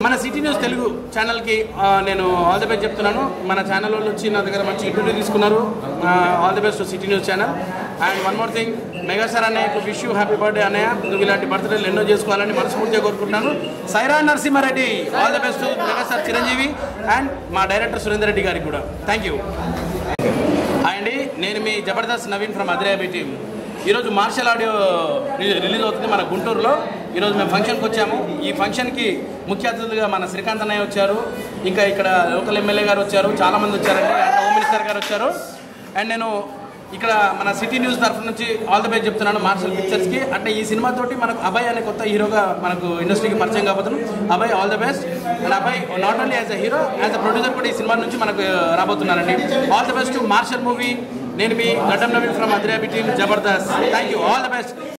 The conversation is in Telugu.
మన సిటీ న్యూస్ తెలుగు ఛానల్కి ఆ, నేను ఆల్ ది బెస్ట్ చెప్తున్నాను మన ఛానల్ వాళ్ళు వచ్చి నా దగ్గర మంచి ఇంటర్వ్యూ తీసుకున్నారు all the best city news channel and one more thing megastar అన్నయ్య విష్ యూ హ్యాపీ బర్త్డే అన్నయ్య నువ్వు ఇలాంటి బర్త్డేలు ఎన్నో చేసుకోవాలని మనస్ఫూర్తిగా కోరుకుంటున్నాను Sye Raa Narasimha Reddy all the best megastar Chiranjeevi and మా డైరెక్టర్ సురేందర్ రెడ్డి గారికి కూడా థ్యాంక్ యూ హాయ్ అండి నేను మీ జబర్దస్త్ నవీన్ ఫ్రమ్ అదిరాబీ టీమ్ ఈరోజు మార్షల్ ఆడియో రి- రిలీజ్ అవుతుంది మన గుంటూరులో ఈరోజు మేము ఫంక్షన్కి వచ్చాము ఈ ఫంక్షన్కి ముఖ్య అతిథులుగా మన శ్రీకాంత్ అన్నయ్య వచ్చారు ఇంకా ఇక్కడ లోకల్ ఎమ్మెల్యే గారు వచ్చారు చాలామంది వచ్చారండి అండ్ హోమ్ మినిస్టర్ గారు వచ్చారు అండ్ నేను ఇక్కడ మన సిటీ న్యూస్ తరఫు నుంచి ఆల్ ది బెస్ట్ చెప్తున్నాను మార్షల్ పిక్చర్స్కి అంటే ఈ సినిమా తోటి మనకు అభయ్ అనే కొత్త హీరోగా మనకు ఇండస్ట్రీకి పరిచయం కాబోతున్నాం Abhay all the best and Abhay not only as a hero as a producer కూడా ఈ సినిమా నుంచి మనకు రాబోతున్నారండి all the best Marshal movie నేను మీ గడ్డం నవీన్ ఫ్రమ్ అద్రాబి team Jabardasth thank you all the best